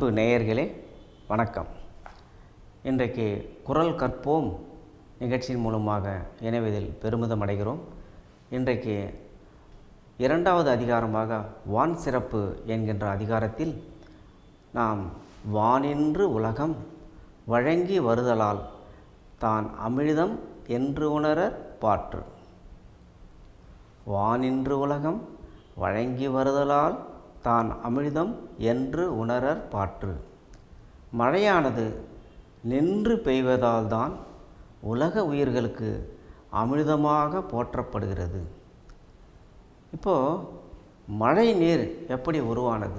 அன்பு நேயர்களே வணக்கம் இன்றைக்கு குரல் கற்போம் நிகழ்ச்சியின் மூலமாக இணைவதில் பெருமிதம் அடைகிறோம் இன்றைக்கு இரண்டாவது அதிகாரமாக வான் சிறப்பு என்கின்ற அதிகாரத்தில் நாம் வானின்று உலகம் வழங்கி வருதலால் தான் அமிழ்தம் என்று உணர பாற்று வானின்று உலகம் வழங்கி வருதலால் தான் அமிழ்தம் என்று உணரற் பாற்று மழையானது நின்று பெய்வதால் தான் உலக உயிர்களுக்கு அமிழ்தமாக போற்றப்படுகிறது இப்போது மழை நீர் எப்படி உருவானது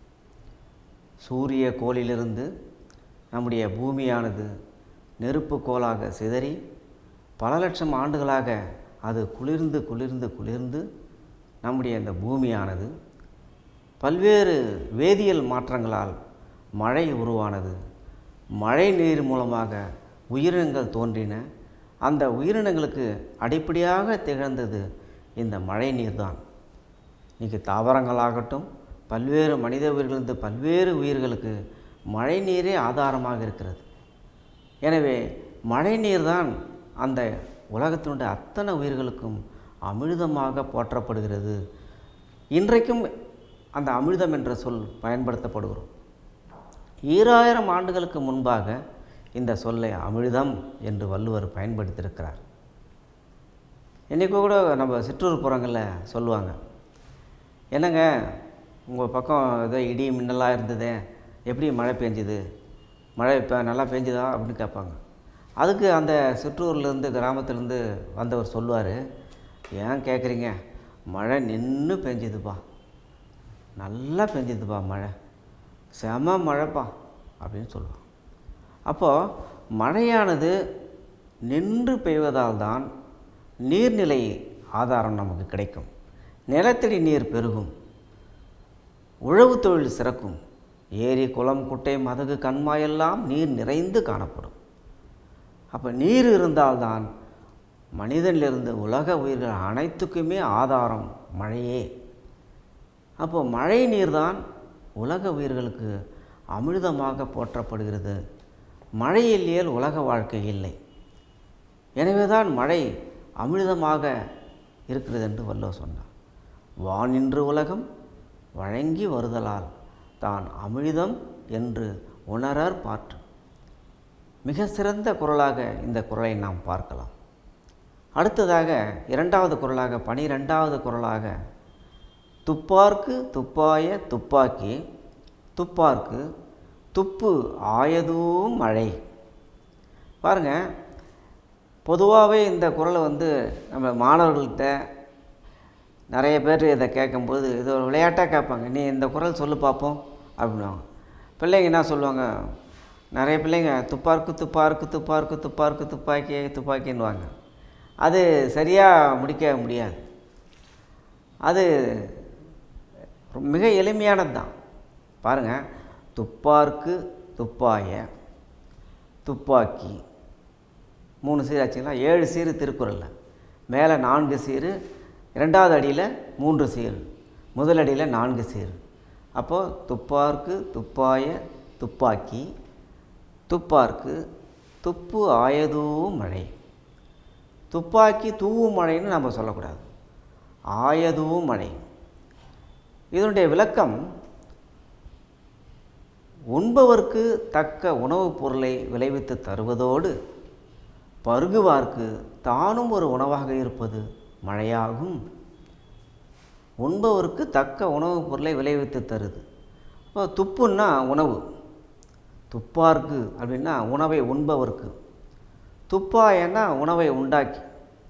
சூரிய கோளிலிருந்து நம்முடைய பூமியானது நெருப்பு கோலாக சிதறி பல லட்சம் ஆண்டுகளாக அது குளிர்ந்து குளிர்ந்து குளிர்ந்து நம்முடைய இந்த பூமியானது பல்வேறு வேதியியல் மாற்றங்களால் மழை உருவானது மழை நீர் மூலமாக உயிரினங்கள் தோன்றின அந்த உயிரினங்களுக்கு அடிப்படையாக திகழ்ந்தது இந்த மழை நீர் தான் இன்றைக்கி தாவரங்களாகட்டும் பல்வேறு மனித உயிர்களிருந்து பல்வேறு உயிர்களுக்கு மழை நீரே ஆதாரமாக இருக்கிறது எனவே மழை நீர் தான் அந்த உலகத்தினுடைய அத்தனை உயிர்களுக்கும் அமிர்தமாக போற்றப்படுகிறது இன்றைக்கும் அந்த அமிர்தம் என்ற சொல் பயன்படுத்தப்படுகிறோம் ஈராயிரம் ஆண்டுகளுக்கு முன்பாக இந்த சொல்லை அமிர்தம் என்று வள்ளுவர் பயன்படுத்தியிருக்கிறார் இன்றைக்கி கூட நம்ம சிற்றூர் புறங்களில் சொல்லுவாங்க என்னங்க உங்கள் பக்கம் ஏதோ இடி மின்னலாக இருந்ததே எப்படி மழை பெஞ்சுது மழை இப்போ நல்லா பெஞ்சுதா அப்படின்னு கேட்பாங்க அதுக்கு அந்த சிற்றூர்லேருந்து கிராமத்துலேருந்து வந்தவர் சொல்லுவார் ஏன் கேட்குறீங்க மழை நின்று பெஞ்சுதுப்பா நல்லா பெஞ்சுதுப்பா மழை செம மழைப்பா அப்படின்னு சொல்லுவான் அப்போது மழையானது நின்று பெய்வதால் தான் நீர்நிலை ஆதாரம் நமக்கு கிடைக்கும் நிலத்தடி நீர் பெருகும் உழவு தொழில் சிறக்கும் ஏரி குளம் குட்டை மதகு கண்மாயெல்லாம் நீர் நிறைந்து காணப்படும் அப்போ நீர் இருந்தால்தான் மனிதனிலிருந்து உலக உயிர்கள் அனைத்துக்குமே ஆதாரம் மழையே அப்போ மழை நீர்தான் உலக உயிர்களுக்கு அமிர்தமாக போற்றப்படுகிறது மழை இல்லையேல் உலக வாழ்க்கை இல்லை எனவே தான் மழை அமிர்தமாக இருக்கிறது என்று வல்லோ சொன்னார் வானின்று உலகம் வழங்கி வருதலால் தான் அமிழ்தம் என்று உணரற் பாற்று மிக சிறந்த குரலாக இந்த குரலை நாம் பார்க்கலாம் அடுத்ததாக இரண்டாவது குரலாக பனிரெண்டாவது குரலாக துப்பார்க்கு துப்பாய துப்பாக்கி துப்பார்க்கு துப்பு ஆயதும் மழை பாருங்கள் பொதுவாகவே இந்த குரலை வந்து நம்ம மாணவர்கள்கிட்ட நிறைய பேர் இதை கேட்கும்போது இது ஒரு விளையாட்டாக கேட்பாங்க நீ இந்த குரல் சொல்லு பார்ப்போம் அப்படின்வாங்க பிள்ளைங்க என்ன சொல்லுவாங்க நிறைய பிள்ளைங்க துப்பார்க்கு துப்பார்க்கு துப்பார்க்கு துப்பார்க்கு துப்பாக்கி துப்பாக்கின்னுவாங்க அது சரியாக முடிக்க முடியாது அது மிக எளிமையானது தான் பாருங்கள் துப்பார்க்கு துப்பாய துப்பாக்கி மூணு சீர் ஆச்சுங்களா ஏழு சீர் திருக்குறளில் மேலே நான்கு சீர் இரண்டாவது அடியில் மூன்று சீர் முதல் அடியில் நான்கு சீர் அப்போது துப்பார்க்கு துப்பாய துப்பாக்கி துப்பார்க்கு துப்பு ஆயதும் மழை துப்பாக்கி தூவும் மழைன்னு நம்ம சொல்லக்கூடாது ஆயதும் மழை இதனுடைய விளக்கம் உண்பவர்க்கு தக்க உணவுப் பொருளை விளைவித்து தருவதோடு பருகுவார்க்கு தானும் ஒரு உணவாக இருப்பது மழையாகும் உண்பவருக்கு தக்க உணவுப் பொருளை விளைவித்து தருது இப்போ துப்புன்னா உணவு துப்பார்க்கு அப்படின்னா உணவை உண்பவர்க்கு துப்பாயன்னா உணவை உண்டாக்கி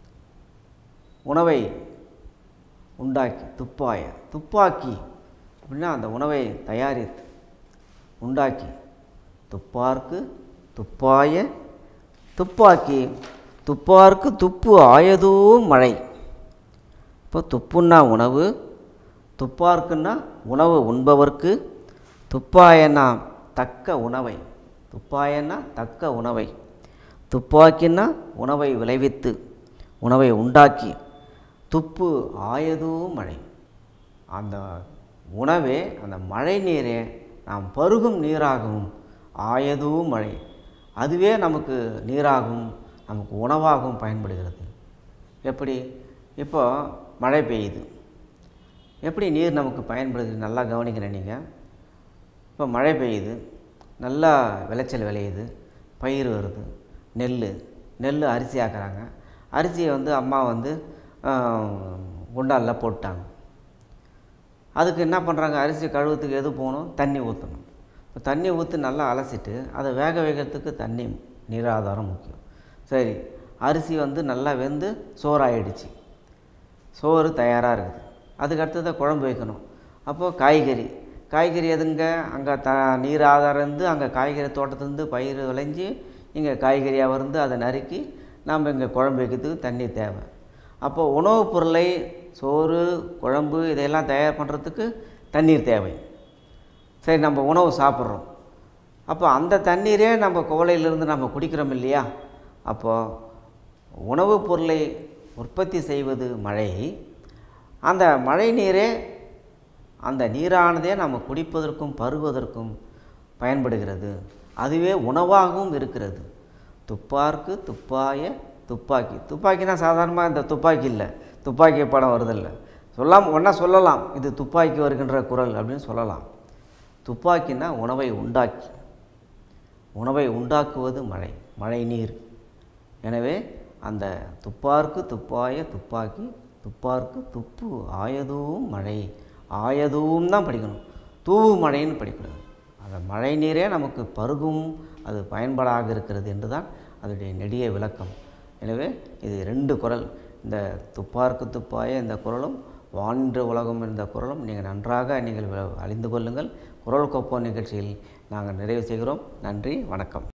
உணவை உண்டாக்கி துப்பாய துப்பாக்கி அப்படின்னா அந்த உணவை தயாரித்து உண்டாக்கி துப்பார்க்கு துப்பாய துப்பாக்கி துப்பார்க்கு துப்பு ஆயதும் மழை இப்போ துப்புன்னா உணவு துப்பார்க்குன்னா உணவு உண்பவர்க்கு துப்பாயன்னா தக்க உணவை துப்பாயன்னா தக்க உணவை துப்பாக்கின்னா உணவை விளைவித்து உணவை உண்டாக்கி துப்பு ஆயதும் மழை அந்த உணவே அந்த மழை நீரே நாம் பருகும் நீராகவும் ஆயதும் மழை அதுவே நமக்கு நீராகவும் நமக்கு உணவாகவும் பயன்படுகிறது எப்படி இப்போ மழை பெய்யுது எப்படி நீர் நமக்கு பயன்படுது நல்லா கவனிக்கிறேன் நீங்கள் இப்போ மழை பெய்யுது நல்லா விளைச்சல் விளையுது பயிர் வருது நெல் நெல் அரிசி ஆக்குறாங்க அரிசியை வந்து அம்மா வந்து குண்டாலில் போட்டாங்க அதுக்கு என்ன பண்ணுறாங்க அரிசி கழுவுறதுக்கு எது போகணும் தண்ணி ஊற்றணும் இப்போ தண்ணி ஊற்றி நல்லா அலசிட்டு அதை வேக வைக்கிறதுக்கு தண்ணி நீராதாரம் முக்கியம் சரி அரிசி வந்து நல்லா வெந்து சோறாயிடுச்சு சோறு தயாராக இருக்குது அதுக்கு அடுத்தது குழம்பு வைக்கணும் அப்போது காய்கறி காய்கறி எதுங்க அங்கே த நீர் ஆதாரம் இருந்து அங்கே காய்கறி தோட்டத்துலேருந்து பயிர் விளைஞ்சி இங்கே காய்கறியாக வந்து அதை நறுக்கி நாம் இங்கே குழம்பு வைக்கிறதுக்கு தண்ணி தேவை அப்போது உணவுப் பொருளை சோறு குழம்பு இதையெல்லாம் தயார் பண்ணுறதுக்கு தண்ணீர் தேவை சரி நம்ம உணவு சாப்பிட்றோம் அப்போ அந்த தண்ணீரே நம்ம குவளையிலிருந்து நம்ம குடிக்கிறோம் இல்லையா அப்போது உணவுப் பொருளை உற்பத்தி செய்வது மழை அந்த மழை நீரே அந்த நீரானதே நம்ம குடிப்பதற்கும் பருகுவதற்கும் பயன்படுகிறது அதுவே உணவாகவும் இருக்கிறது துப்பார்க்கு துப்பாய துப்பாக்கி துப்பாக்கினா சாதாரணமாக இந்த துப்பாக்கி இல்லை துப்பாக்கி படம் வருதில்ல சொல்லாம் ஒன்றா சொல்லலாம் இது துப்பாக்கி வருகின்ற குரல் அப்படின்னு சொல்லலாம் துப்பாக்கினா உணவை உண்டாக்கி உணவை உண்டாக்குவது மழை மழை நீர் எனவே அந்த துப்பார்க்கு துப்பாய துப்பாக்கி துப்பார்க்கு துப்பு ஆயதும் மழை ஆயதும் தான் படிக்கணும் தூவு மழைன்னு படிக்கக்கூடாது அந்த மழை நீரே நமக்கு பருகும் அது பயன்பாடாக இருக்கிறது என்று தான் அதனுடைய நெடிய விளக்கம் எனவே இது ரெண்டு குரல் இந்த துப்பார்க்கு துப்பாய இந்த குரலும் வானின்ற உலகம் என்ற குரலும் நீங்கள் நன்றாக நீங்கள் அறிந்து கொள்ளுங்கள் குரல் கொப்போ நிகழ்ச்சியில் நாங்கள் நிறைவு செய்கிறோம் நன்றி வணக்கம்